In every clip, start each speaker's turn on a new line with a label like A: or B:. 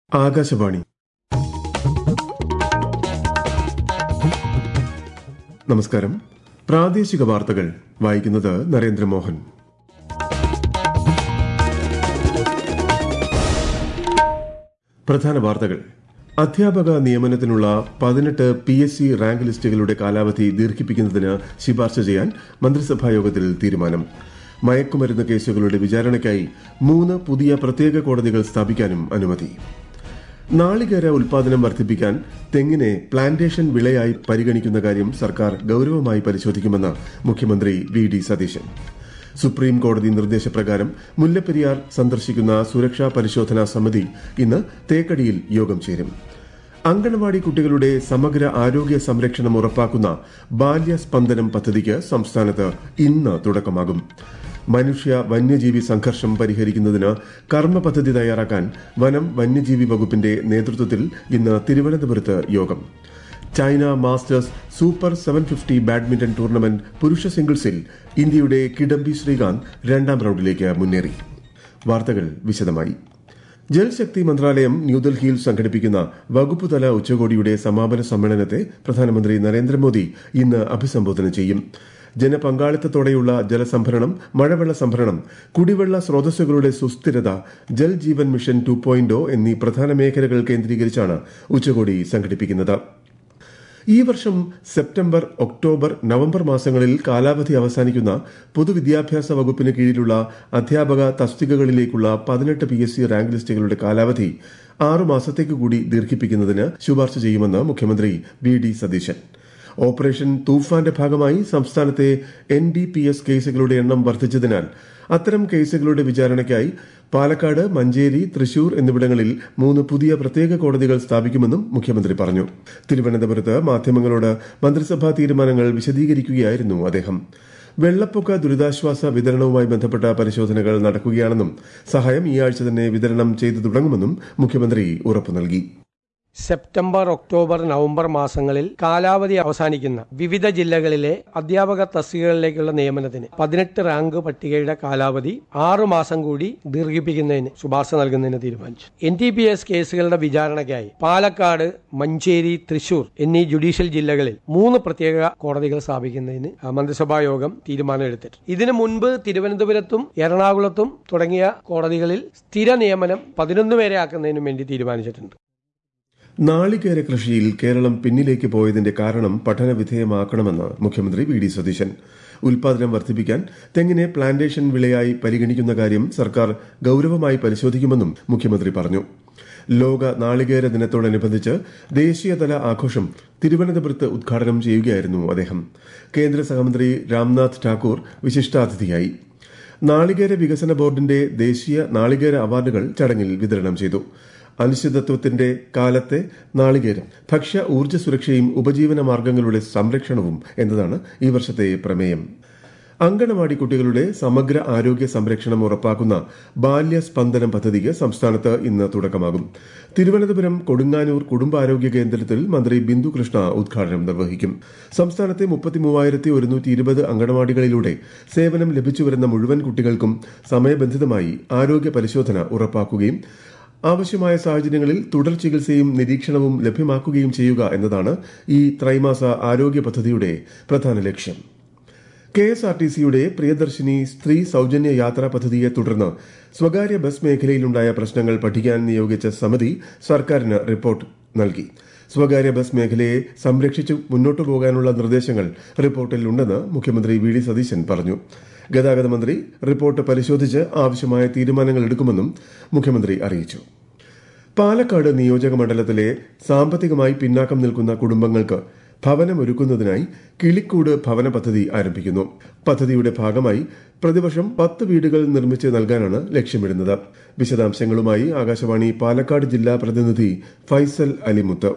A: ആകാശവാണി നമസ്കാരം പ്രാദേശിക വാർത്തകൾ വായിക്കുന്നത് നരേന്ദ്രമോഹൻ പ്രധാന വാർത്തകൾ അധ്യാപക നിയമനത്തിനുള്ള പതിനെട്ട് പി എസ് സി റാങ്ക് ലിസ്റ്റുകളുടെ കാലാവധി ദീർഘിപ്പിക്കുന്നതിന് ശുപാർശ ചെയ്യാൻ മന്ത്രിസഭാ യോഗത്തിൽ തീരുമാനം മയക്കുമരുന്ന് കേസുകളുടെ വിചാരണയ്ക്കായി മൂന്ന് പുതിയ പ്രത്യേക കോടതികൾ സ്ഥാപിക്കാനും അനുമതി നാളികേര ഉൽപാദനം വർദ്ധിപ്പിക്കാൻ തെങ്ങിനെ പ്ലാന്റേഷൻ വിളയായി പരിഗണിക്കുന്ന കാര്യം സർക്കാർ ഗൌരവമായി പരിശോധിക്കുമെന്ന് മുഖ്യമന്ത്രി വി ഡി സതീശൻ സുപ്രീം കോടതി നിർദ്ദേശപ്രകാരം മുല്ലപ്പെരിയാർ സന്ദർശിക്കുന്ന സുരക്ഷാ പരിശോധനാ സമിതി ഇന്ന് തേക്കടിയിൽ യോഗം ചേരും അങ്കണവാടി കുട്ടികളുടെ സമഗ്ര ആരോഗ്യ സംരക്ഷണം ഉറപ്പാക്കുന്ന ബാല്യസ്പന്ദനം പദ്ധതിക്ക് സംസ്ഥാനത്ത് ഇന്ന് തുടക്കമാകും മനുഷ്യ വന്യജീവി സംഘർഷം പരിഹരിക്കുന്നതിന് കർമ്മ പദ്ധതി തയ്യാറാക്കാൻ വനം വന്യജീവി വകുപ്പിന്റെ നേതൃത്വത്തിൽ ഇന്ന് തിരുവനന്തപുരത്ത് യോഗം China masters super seven fifty badminton tournament പുരുഷ സിംഗിൾസിൽ ഇന്ത്യയുടെ കിഡംബി ശ്രീകാന്ത് രണ്ടാം റൌണ്ടിലേക്ക് മുന്നേറി വാർത്തകൾ വിശദമായി ജൽശക്തി മന്ത്രാലയം ന്യൂഡൽഹിയിൽ സംഘടിപ്പിക്കുന്ന വകുപ്പുതല ഉച്ചകോടിയുടെ സമാപന സമ്മേളനത്തെ പ്രധാനമന്ത്രി നരേന്ദ്രമോദി ഇന്ന് അഭിസംബോധന ചെയ്യും ജനപങ്കാളിത്തത്തോടെയുള്ള ജലസംഭരണം മഴവെള്ള സംഭരണം കുടിവെള്ള സ്രോതസ്സുകളുടെ സുസ്ഥിരത Jal Jeevan mission two point എന്നീ പ്രധാന മേഖലകൾ കേന്ദ്രീകരിച്ചാണ് ഉച്ചകോടി സംഘടിപ്പിക്കുന്നത് ഈ വർഷം സെപ്റ്റംബർ ഒക്ടോബർ നവംബർ മാസങ്ങളിൽ കാലാവധി അവസാനിക്കുന്ന പൊതുവിദ്യാഭ്യാസ വകുപ്പിന് കീഴിലുള്ള അധ്യാപക തസ്തികകളിലേക്കുള്ള പതിനെട്ട് പി എസ് സി റാങ്ക് ലിസ്റ്റുകളുടെ കാലാവധി ആറു മാസത്തേക്ക് കൂടി ദീർഘിപ്പിക്കുന്നതിന് ശുപാർശ ചെയ്യുമെന്ന് മുഖ്യമന്ത്രി വി ഡി സതീശൻ ഓപ്പറേഷൻ തൂഫാന്റെ ഭാഗമായി സംസ്ഥാനത്തെ എൻ ഡി പി എസ് കേസുകളുടെ എണ്ണം വർദ്ധിച്ചതിനാൽ അത്തരം കേസുകളുടെ വിചാരണയ്ക്കായി പാലക്കാട് മഞ്ചേരി തൃശൂർ എന്നിവിടങ്ങളിൽ മൂന്ന് പുതിയ പ്രത്യേക കോടതികൾ സ്ഥാപിക്കുമെന്നും മുഖ്യമന്ത്രി പറഞ്ഞു തിരുവനന്തപുരത്ത് മാധ്യമങ്ങളോട് മന്ത്രിസഭാ തീരുമാനങ്ങൾ വിശദീകരിക്കുകയായിരുന്നു അദ്ദേഹം വെള്ളപ്പൊക്ക ദുരിതാശ്വാസ വിതരണവുമായി ബന്ധപ്പെട്ട പരിശോധനകൾ നടക്കുകയാണെന്നും സഹായം ഈ ആഴ്ച തന്നെ വിതരണം ചെയ്തു തുടങ്ങുമെന്നും മുഖ്യമന്ത്രി ഉറപ്പു നൽകി
B: സെപ്റ്റംബർ ഒക്ടോബർ നവംബർ മാസങ്ങളിൽ കാലാവധി അവസാനിക്കുന്ന വിവിധ ജില്ലകളിലെ അധ്യാപക തസ്തികകളിലേക്കുള്ള നിയമനത്തിന് പതിനെട്ട് റാങ്ക് പട്ടികയുടെ കാലാവധി ആറു മാസം കൂടി ദീർഘിപ്പിക്കുന്നതിന് ശുപാർശ നൽകുന്നതിന് തീരുമാനിച്ചു എൻ ടി പി എസ് കേസുകളുടെ വിചാരണയ്ക്കായി പാലക്കാട് മഞ്ചേരി തൃശൂർ എന്നീ ജുഡീഷ്യൽ ജില്ലകളിൽ മൂന്ന് പ്രത്യേക കോടതികൾ സ്ഥാപിക്കുന്നതിന് മന്ത്രിസഭാ യോഗം തീരുമാനമെടുത്തിട്ടുണ്ട് ഇതിനു മുൻപ് തിരുവനന്തപുരത്തും എറണാകുളത്തും തുടങ്ങിയ കോടതികളിൽ സ്ഥിര നിയമനം പതിനൊന്ന് പേരെ ആക്കുന്നതിനും വേണ്ടി തീരുമാനിച്ചിട്ടുണ്ട്
A: നാളികേര കൃഷിയിൽ കേരളം പിന്നിലേക്ക് പോയതിന്റെ കാരണം പഠനവിധേയമാക്കണമെന്ന് മുഖ്യമന്ത്രി വി ഡി സതീശൻ ഉൽപാദനം വർദ്ധിപ്പിക്കാൻ തെങ്ങിനെ പ്ലാന്റേഷൻ വിളയായി പരിഗണിക്കുന്ന കാര്യം സർക്കാർ ഗൌരവമായി പരിശോധിക്കുമെന്നും മുഖ്യമന്ത്രി പറഞ്ഞു ലോക നാളികേര ദിനത്തോടനുബന്ധിച്ച് ദേശീയതല ആഘോഷം തിരുവനന്തപുരത്ത് ഉദ്ഘാടനം ചെയ്യുകയായിരുന്നു അദ്ദേഹം കേന്ദ്ര സഹമന്ത്രി രാംനാഥ് ഠാക്കൂർ വിശിഷ്ടാതിഥിയായി നാളികേര വികസന ബോർഡിന്റെ ദേശീയ നാളികേര അവാർഡുകൾ ചടങ്ങിൽ വിതരണം ചെയ്തു അനിശ്ചിതത്വത്തിന്റെ കാലത്തെ നാളികേരം ഭക്ഷ്യ ഊർജ്ജ സുരക്ഷയും ഉപജീവന മാർഗങ്ങളുടെ സംരക്ഷണവും എന്നതാണ് ഈ വർഷത്തെ പ്രമേയം അങ്കണവാടി കുട്ടികളുടെ സമഗ്ര ആരോഗ്യ സംരക്ഷണം ഉറപ്പാക്കുന്ന ബാല്യസ്പന്ദനം പദ്ധതിക്ക് സംസ്ഥാനത്ത് ഇന്ന് തുടക്കമാകും തിരുവനന്തപുരം കൊടുങ്ങാനൂർ കുടുംബാരോഗ്യ കേന്ദ്രത്തിൽ മന്ത്രി ബിന്ദു കൃഷ്ണ ഉദ്ഘാടനം നിർവഹിക്കും സംസ്ഥാനത്തെ മുപ്പത്തിമൂവായിരത്തി ഒരുന്നൂറ്റി ഇരുപത് അങ്കണവാടികളിലൂടെ സേവനം ലഭിച്ചുവരുന്ന മുഴുവൻ കുട്ടികൾക്കും സമയബന്ധിതമായി ആരോഗ്യ പരിശോധന ഉറപ്പാക്കുകയും ആവശ്യമായ സാഹചര്യങ്ങളിൽ തുടർ ചികിത്സയും നിരീക്ഷണവും ലഭ്യമാക്കുകയും ചെയ്യുക എന്നതാണ് ഈ ത്രൈമാസ ആരോഗ്യ പദ്ധതിയുടെ പ്രധാന ലക്ഷ്യം കെ എസ് ആർ ടി സിയുടെ പ്രിയദർശിനി സ്ത്രീ സൌജന്യ യാത്രാ പദ്ധതിയെ തുടർന്ന് സ്വകാര്യ ബസ് മേഖലയിലുണ്ടായ പ്രശ്നങ്ങൾ പഠിക്കാൻ നിയോഗിച്ച സമിതി സർക്കാരിന് റിപ്പോർട്ട് നൽകി സ്വകാര്യ ബസ് മേഖലയെ സംരക്ഷിച്ചു മുന്നോട്ടു പോകാനുള്ള നിർദ്ദേശങ്ങൾ റിപ്പോർട്ടിലുണ്ടെന്ന് മുഖ്യമന്ത്രി വി ഡി സതീശൻ പറഞ്ഞു ഗതാഗത മന്ത്രി റിപ്പോർട്ട് പരിശോധിച്ച് ആവശ്യമായ തീരുമാനങ്ങൾ എടുക്കുമെന്നും മുഖ്യമന്ത്രി അറിയിച്ചു പാലക്കാട് നിയോജക മണ്ഡലത്തിലെ സാമ്പത്തികമായി പിന്നാക്കം നിൽക്കുന്ന കുടുംബങ്ങൾക്ക് ഭവനമൊരുക്കുന്നതിനായി കിളിക്കൂട് ഭവന പദ്ധതി ആരംഭിക്കുന്നു പദ്ധതിയുടെ ഭാഗമായി പ്രതിവർഷം പത്ത് വീടുകൾ നിർമ്മിച്ച് നൽകാനാണ് ലക്ഷ്യമിടുന്നത് വിശദാംശങ്ങളുമായി ആകാശവാണി പാലക്കാട് ജില്ലാ പ്രതിനിധി ഫൈസൽ അലിമുത്ത്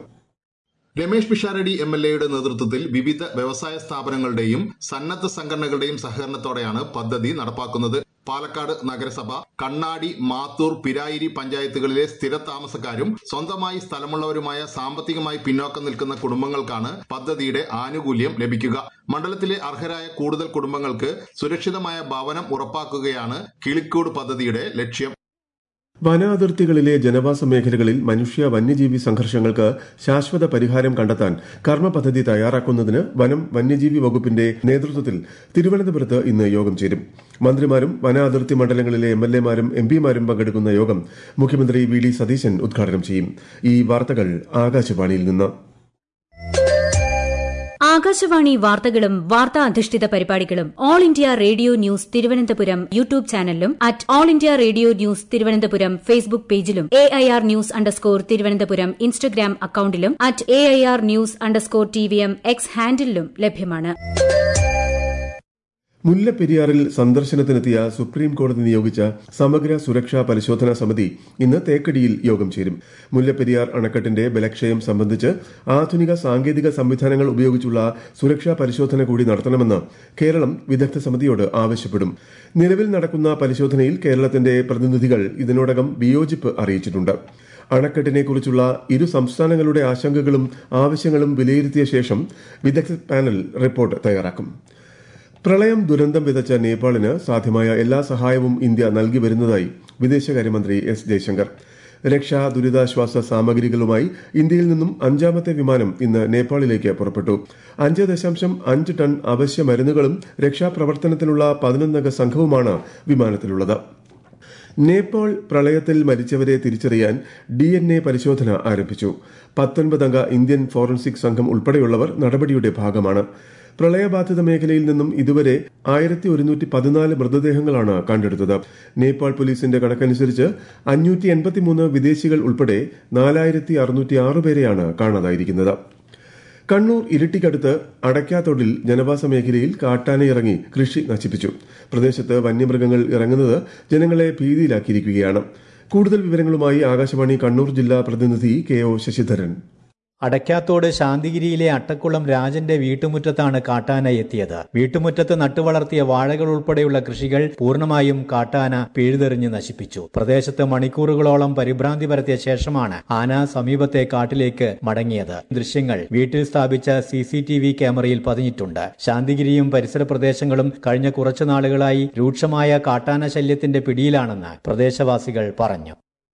C: രമേഷ് പിഷാരടി എം എൽ എയുടെ നേതൃത്വത്തിൽ വിവിധ വ്യവസായ സ്ഥാപനങ്ങളുടെയും സന്നദ്ധ സംഘടനകളുടെയും സഹകരണത്തോടെയാണ് പദ്ധതി നടപ്പാക്കുന്നത് പാലക്കാട് നഗരസഭ കണ്ണാടി മാത്തൂർ പിരായിരി പഞ്ചായത്തുകളിലെ സ്ഥിര താമസക്കാരും സ്വന്തമായി സ്ഥലമുള്ളവരുമായ സാമ്പത്തികമായി പിന്നോക്കം നിൽക്കുന്ന കുടുംബങ്ങൾക്കാണ് പദ്ധതിയുടെ ആനുകൂല്യം ലഭിക്കുക മണ്ഡലത്തിലെ അർഹരായ കൂടുതൽ കുടുംബങ്ങൾക്ക് സുരക്ഷിതമായ ഭവനം ഉറപ്പാക്കുകയാണ് കിളിക്കൂട് പദ്ധതിയുടെ ലക്ഷ്യം
A: വനാതിർത്തികളിലെ ജനവാസ മേഖലകളിൽ മനുഷ്യ വന്യജീവി സംഘർഷങ്ങൾക്ക് ശാശ്വത പരിഹാരം കണ്ടെത്താൻ കർമ്മ പദ്ധതി തയ്യാറാക്കുന്നതിന് വനം വന്യജീവി വകുപ്പിന്റെ നേതൃത്വത്തിൽ തിരുവനന്തപുരത്ത് ഇന്ന് യോഗം ചേരും മന്ത്രിമാരും വനാതിർത്തി മണ്ഡലങ്ങളിലെ എം എൽ എമാരും എം പിമാരും പങ്കെടുക്കുന്ന യോഗം മുഖ്യമന്ത്രി വി ഡി സതീശൻ ഉദ്ഘാടനം ചെയ്യും ഈ വാർത്തകൾ ആകാശവാണിയിൽ നിന്ന്
D: ആകാശവാണി വാർത്തകളും വാർത്താ അധിഷ്ഠിത പരിപാടികളും all India radio news Thiruvananthapuram YouTube ചാനലിലും at all India radio news Thiruvananthapuram Facebook പേജിലും A I R news underscore Thiruvananthapuram Instagram അക്കൌണ്ടിലും at A I R news underscore T V M X ഹാൻഡിലും ലഭ്യമാണ്
A: മുല്ലപ്പെരിയാറിൽ സന്ദർശനത്തിനെത്തിയ സുപ്രീം കോടതി നിയോഗിച്ച സമഗ്ര സുരക്ഷാ പരിശോധനാ സമിതി ഇന്ന് തേക്കടിയിൽ യോഗം ചേരും മുല്ലപ്പെരിയാർ അണക്കെട്ടിന്റെ ബലക്ഷയം സംബന്ധിച്ച് ആധുനിക സാങ്കേതിക സംവിധാനങ്ങൾ ഉപയോഗിച്ചുള്ള സുരക്ഷാ പരിശോധന കൂടി നടത്തണമെന്ന് കേരളം വിദഗ്ധ സമിതിയോട് ആവശ്യപ്പെടും നിലവിൽ നടക്കുന്ന പരിശോധനയിൽ കേരളത്തിന്റെ പ്രതിനിധികൾ ഇതിനോടകം വിയോജിപ്പ് അറിയിച്ചിട്ടുണ്ട് അണക്കെട്ടിനെക്കുറിച്ചുള്ള ഇരു സംസ്ഥാനങ്ങളുടെ ആശങ്കകളും ആവശ്യങ്ങളും വിലയിരുത്തിയ ശേഷം വിദഗ്ധ പാനൽ റിപ്പോർട്ട് തയ്യാറാക്കും പ്രളയം ദുരന്തം വിതച്ച നേപ്പാളിന് സാധ്യമായ എല്ലാ സഹായവും ഇന്ത്യ നൽകി വരുന്നതായി വിദേശകാര്യമന്ത്രി എസ് ജയശങ്കർ രക്ഷാ ദുരിതാശ്വാസ സാമഗ്രികളുമായി ഇന്ത്യയിൽ നിന്നും അഞ്ചാമത്തെ വിമാനം ഇന്ന് നേപ്പാളിലേക്ക് പുറപ്പെട്ടു അഞ്ച് ദശാംശം അഞ്ച് ടൺ അവശ്യ മരുന്നുകളും രക്ഷാപ്രവർത്തനത്തിനുള്ള പതിനൊന്നംഗ സംഘവുമാണ് വിമാനത്തിലുള്ളത് നേപ്പാൾ പ്രളയത്തിൽ മരിച്ചവരെ തിരിച്ചറിയാൻ ഡി എൻ എ പരിശോധന ആരംഭിച്ചു പത്തൊൻപതംഗ ഇന്ത്യൻ ഫോറൻസിക് സംഘം ഉൾപ്പെടെയുള്ളവർ നടപടിയുടെ ഭാഗമാണ് പ്രളയബാധിത മേഖലയിൽ നിന്നും ഇതുവരെ ആയിരത്തി ഒരുന്നൂറ്റി പതിനാല് മൃതദേഹങ്ങളാണ് കണ്ടെടുത്തത് നേപ്പാൾ പോലീസിന്റെ കണക്കനുസരിച്ച് അഞ്ഞൂറ്റി എൺപത്തിമൂന്ന് വിദേശികൾ ഉൾപ്പെടെ നാലായിരത്തി അറുന്നൂറ്റി ആറ് പേരെയാണ് കാണാതായിരിക്കുന്നത് കണ്ണൂർ ഇരിട്ടിക്കടുത്ത് അടയ്ക്കാത്തൊടിൽ ജനവാസ മേഖലയിൽ കാട്ടാനയിറങ്ങി കൃഷി നശിപ്പിച്ചു പ്രദേശത്ത് വന്യമൃഗങ്ങൾ ഇറങ്ങുന്നത് ജനങ്ങളെ ഭീതിയിലാക്കിയിരിക്കുകയാണ് കൂടുതൽ വിവരങ്ങളുമായി ആകാശവാണി കണ്ണൂർ ജില്ലാ പ്രതിനിധി കെ ഒ ശശിധരൻ
E: അടയ്ക്കാത്തോട് ശാന്തിഗിരിയിലെ അട്ടക്കുളം രാജന്റെ വീട്ടുമുറ്റത്താണ് കാട്ടാന എത്തിയത് വീട്ടുമുറ്റത്ത് നട്ടുവളർത്തിയ വാഴകൾ ഉൾപ്പെടെയുള്ള കൃഷികൾ പൂർണ്ണമായും കാട്ടാന പിഴുതെറിഞ്ഞ് നശിപ്പിച്ചു പ്രദേശത്ത് മണിക്കൂറുകളോളം പരിഭ്രാന്തി പരത്തിയ ശേഷമാണ് ആന സമീപത്തെ കാട്ടിലേക്ക് മടങ്ങിയത് ദൃശ്യങ്ങൾ വീട്ടിൽ സ്ഥാപിച്ച സി സി ടി വി ക്യാമറയിൽ പതിഞ്ഞിട്ടുണ്ട് ശാന്തിഗിരിയും പരിസര പ്രദേശങ്ങളും കഴിഞ്ഞ കുറച്ചു നാളുകളായി രൂക്ഷമായ കാട്ടാന ശല്യത്തിന്റെ പിടിയിലാണെന്ന് പ്രദേശവാസികൾ പറഞ്ഞു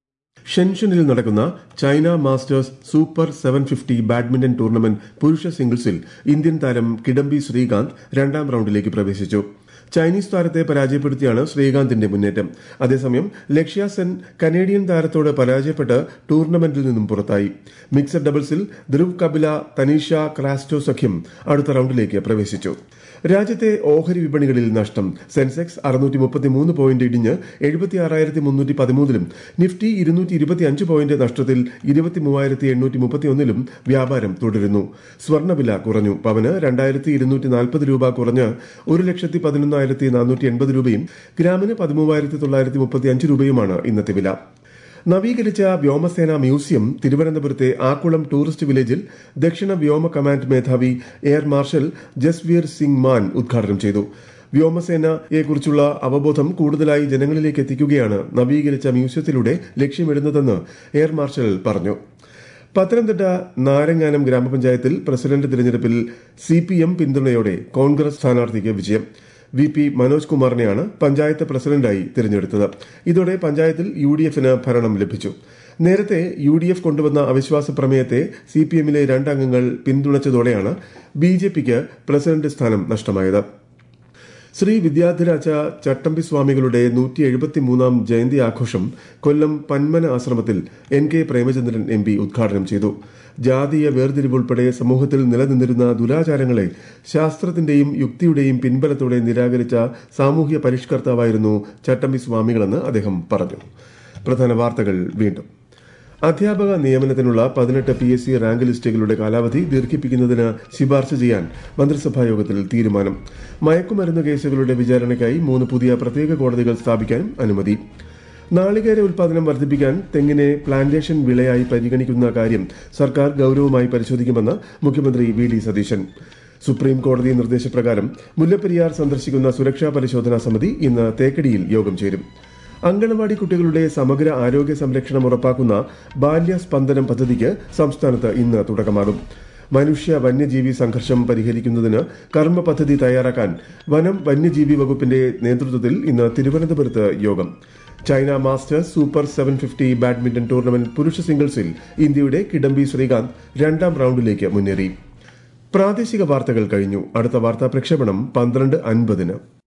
A: ഷെൻഷനിൽ നടക്കുന്ന China masters super seven fifty badminton tournament പുരുഷ സിംഗിൾസിൽ ഇന്ത്യൻ താരം കിഡംബി ശ്രീകാന്ത് രണ്ടാം റൌണ്ടിലേക്ക് പ്രവേശിച്ചു ചൈനീസ് താരത്തെ പരാജയപ്പെടുത്തിയാണ് ശ്രീകാന്തിന്റെ മുന്നേറ്റം അതേസമയം ലക്ഷ്യ സെൻ കനേഡിയൻ താരത്തോട് പരാജയപ്പെട്ട് ടൂർണമെന്റിൽ നിന്നും പുറത്തായി മിക്സഡ് ഡബിൾസിൽ ധ്രുവ് കപില തനീഷ ക്രാസ്റ്റോ സഖ്യം അടുത്ത റൌണ്ടിലേക്ക് പ്രവേശിച്ചു രാജ്യത്തെ ഓഹരി വിപണികളിൽ നഷ്ടം സെൻസെക്സ് അറുന്നൂറ്റി മുപ്പത്തിമൂന്ന് പോയിന്റ് ഇടിഞ്ഞ് എഴുപത്തി ആറായിരത്തി മുന്നൂറ്റി പതിമൂന്നിലും നിഫ്റ്റി ഇരുന്നൂറ്റി ഇരുപത്തിയഞ്ച് പോയിന്റ് നഷ്ടത്തിൽ ഇരുപത്തി മൂവായിരത്തി എണ്ണൂറ്റി മുപ്പത്തിയൊന്നിലും വ്യാപാരം തുടരുന്നു സ്വർണ്ണവില കുറഞ്ഞു പവന് രണ്ടായിരത്തി ഇരുന്നൂറ്റി നാൽപ്പത് രൂപ കുറഞ്ഞ് ഒരു ലക്ഷത്തി പതിനൊന്നായിരത്തി നാനൂറ്റി എൺപത് രൂപയും ഗ്രാമിന് പതിമൂവായിരത്തി തൊള്ളായിരത്തി മുപ്പത്തിയഞ്ച് രൂപയുമാണ് ഇന്നത്തെ വില നവീകരിച്ച വ്യോമസേന മ്യൂസിയം തിരുവനന്തപുരത്തെ ആക്കുളം ടൂറിസ്റ്റ് വില്ലേജിൽ ദക്ഷിണ വ്യോമ കമാൻഡ് മേധാവി എയർ മാർഷൽ ജസ്വീർ സിംഗ് മാൻ ഉദ്ഘാടനം ചെയ്തു വ്യോമസേനയെക്കുറിച്ചുള്ള അവബോധം കൂടുതലായി ജനങ്ങളിലേക്ക് എത്തിക്കുകയാണ് നവീകരിച്ച മ്യൂസിയത്തിലൂടെ ലക്ഷ്യമിടുന്നതെന്ന് എയർ മാർഷൽ പറഞ്ഞു പത്തനംതിട്ട നാരങ്ങാനം ഗ്രാമപഞ്ചായത്തിൽ പ്രസിഡന്റ് തിരഞ്ഞെടുപ്പിൽ സി പി എം പിന്തുണയോടെ കോൺഗ്രസ് സ്ഥാനാർത്ഥിക്ക് വിജയം വി പി മനോജ് കുമാറിനെയാണ് പഞ്ചായത്ത് പ്രസിഡന്റായി തിരഞ്ഞെടുത്തത് ഇതോടെ പഞ്ചായത്തിൽ യു ഡി എഫിന് ഭരണം ലഭിച്ചു നേരത്തെ യു ഡി എഫ് കൊണ്ടുവന്ന അവിശ്വാസ പ്രമേയത്തെ സി പി എമ്മിലെ രണ്ടംഗങ്ങൾ പിന്തുണച്ചതോടെയാണ് ബി ജെ പിക്ക് പ്രസിഡന്റ് സ്ഥാനം നഷ്ടമായത് ശ്രീ വിദ്യാധിരാജ ചട്ടമ്പി സ്വാമികളുടെ നൂറ്റി എഴുപത്തിമൂന്നാം ജയന്തി ആഘോഷം കൊല്ലം പന്മന ആശ്രമത്തിൽ N K Premachandran M P ഉദ്ഘാടനം ചെയ്തു ജാതീയ വേർതിരിവുൾപ്പെടെ സമൂഹത്തിൽ നിലനിന്നിരുന്ന ദുരാചാരങ്ങളെ ശാസ്ത്രത്തിന്റെയും യുക്തിയുടെയും പിൻബലത്തോടെ നിരാകരിച്ച സാമൂഹ്യ പരിഷ്കർത്താവായിരുന്നു ചട്ടമ്പി സ്വാമികളെന്ന് അദ്ദേഹം പറഞ്ഞു പ്രധാന വാർത്തകൾ വീണ്ടും അധ്യാപക നിയമനത്തിനുള്ള പതിനെട്ട് പി എസ് സി റാങ്ക് ലിസ്റ്റുകളുടെ കാലാവധി ദീർഘിപ്പിക്കുന്നതിന് ശുപാർശ ചെയ്യാൻ മന്ത്രിസഭാ യോഗത്തിൽ തീരുമാനം മയക്കുമരുന്ന് കേസുകളുടെ വിചാരണയ്ക്കായി മൂന്ന് പുതിയ പ്രത്യേക കോടതികൾ സ്ഥാപിക്കാനും അനുമതി നാളികേര ഉൽപാദനം വർദ്ധിപ്പിക്കാൻ തെങ്ങിനെ പ്ലാന്റേഷൻ വിളയായി പരിഗണിക്കുന്ന കാര്യം സർക്കാർ ഗൌരവമായി പരിശോധിക്കുമെന്ന് മുഖ്യമന്ത്രി വി ഡി സതീശൻ സുപ്രീം കോടതി നിർദ്ദേശപ്രകാരം മുല്ലപ്പെരിയാർ സന്ദർശിക്കുന്ന സുരക്ഷാ പരിശോധനാ സമിതി ഇന്ന് തേക്കടിയിൽ യോഗം ചേരും അങ്കണവാടി കുട്ടികളുടെ സമഗ്ര ആരോഗ്യ സംരക്ഷണം ഉറപ്പാക്കുന്ന ബാല്യസ്പന്ദനം പദ്ധതിക്ക് സംസ്ഥാനത്ത് ഇന്ന് തുടക്കമാകും മനുഷ്യ വന്യജീവി സംഘർഷം പരിഹരിക്കുന്നതിന് കർമ്മ പദ്ധതി തയ്യാറാക്കാൻ വനം വന്യജീവി വകുപ്പിന്റെ നേതൃത്വത്തിൽ ഇന്ന് തിരുവനന്തപുരത്ത് യോഗം China masters super seven fifty badminton tournament പുരുഷ സിംഗിൾസിൽ ഇന്ത്യയുടെ കിഡംബി ശ്രീകാന്ത് രണ്ടാം റൌണ്ടിലേക്ക് മുന്നേറി പ്രാദേശിക വാർത്തകൾ കഴിഞ്ഞു അടുത്ത വാർത്താ പ്രക്ഷേപണം പന്ത്രണ്ട് അൻപതിന്